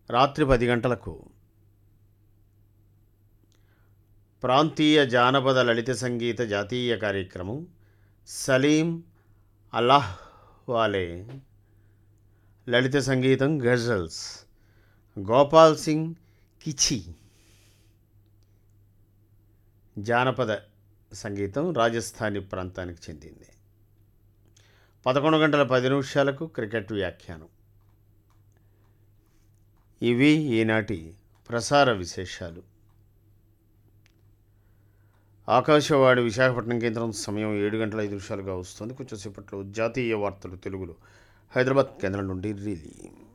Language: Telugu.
రాత్రి పది గంటలకు ప్రాంతీయ జానపద లలిత సంగీత జాతీయ కార్యక్రమం సలీం అల్లాహ్ వాలే లలిత సంగీతం గజల్స్ గోపాల్ సింగ్ కిచి జానపద సంగీతం రాజస్థానీ ప్రాంతానికి చెందింది పదకొండు గంటల పది నిమిషాలకు క్రికెట్ వ్యాఖ్యానం ఇవి ఈనాటి ప్రసార విశేషాలు ఆకాశవాణి విశాఖపట్నం కేంద్రం సమయం ఏడు గంటల ఐదు నిమిషాలుగా వస్తుంది కొంచెం సేపట్లో జాతీయ వార్తలు తెలుగులో హైదరాబాద్ కేంద్రం నుండి రిలీ